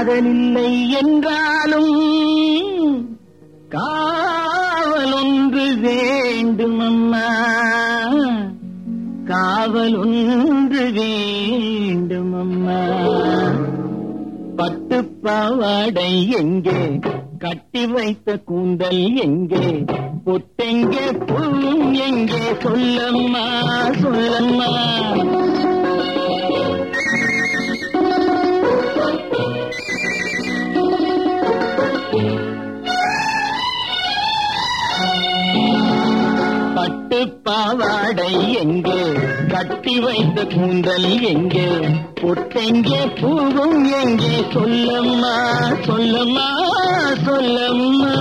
காதலில்லை என்றாலும் காவல் ஒன்று வேண்டும் அம்மா காவல் ஒன்று வேண்டும் அம்மா பட்டு பாவாடை எங்கே கட்டி வைத்த கூந்தல் எங்கே பொட்டெங்கே புல்லும் எங்கே சொல்லம்மா சொல்லம்மா பட்டு பாவாடை எங்கே கட்டி வைத்த கூந்தல் எங்கே பொட்டெங்கே பூவும் எங்கே சொல்லம்மா சொல்லம்மா சொல்லம்மா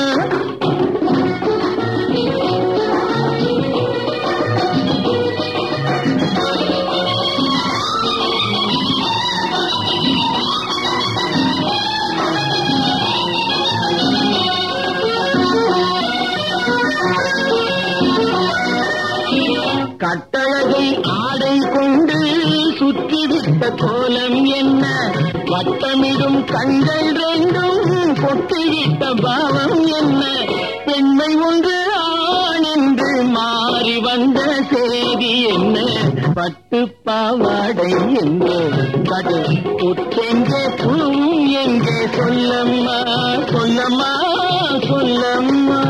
கட்டழகை ஆடை கொண்டு சுற்றிவிட்ட கோலம் என்ன வட்டமிடும் கண்கள் ரெண்டும் கொட்டிவிட்ட பாவம் என்ன பெண்மை ஒன்று ஆண் என்று மாறி வந்த செய்தி என்ன பட்டு பாவாடை எங்கே கடு பொட்டெங்கே பூவும் எங்கே சொல்லம்மா சொல்லம்மா சொல்லம்மா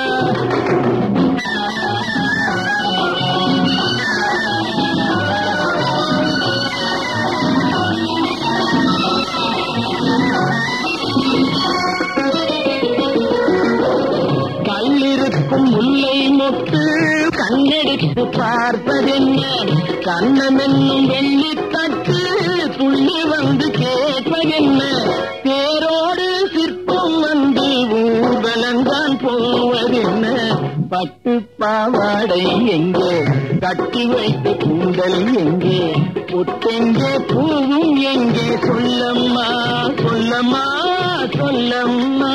கல்லிருக்கும் முல்லை மொட்டு கண்ணெடுத்து பார்ப்பதென்ன கண்ணம் என்னும் வெள்ளித்தட்டு துள்ளி வந்து கேட்பதென்ன தேரோடு சிற்பம் வந்து ஊர்வலந்தான் போவதென்ன பட்டு பாவாடை எங்கே கட்டி வைத்த கூந்தல் எங்கே பொட்டெங்கே பூவும் எங்கே சொல்லம்மா சொல்லம்மா சொல்லம்மா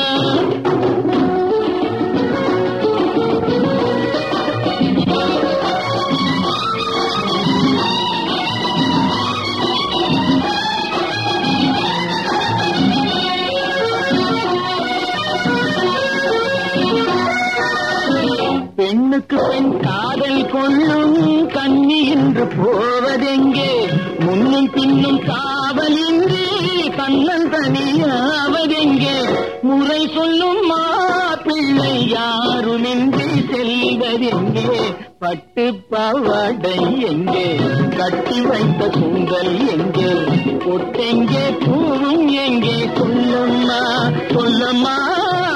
பெண்ணுக்கு பெண் காதல் கொள்ளும் கண்ணி என்று போவதெங்கே முன்னும் பின்னும் காவலின்றி கண்ணன் தனியாவதெங்கே முறை சொல்லும் மாப்பிள்ளை யாருமின்றி செல்வதெங்கே பட்டு பாவாடை எங்கே கட்டி வைத்த கூந்தல் எங்கே பொட்டெங்கே பூவும் எங்கே சொல்லம்மா சொல்லம்மா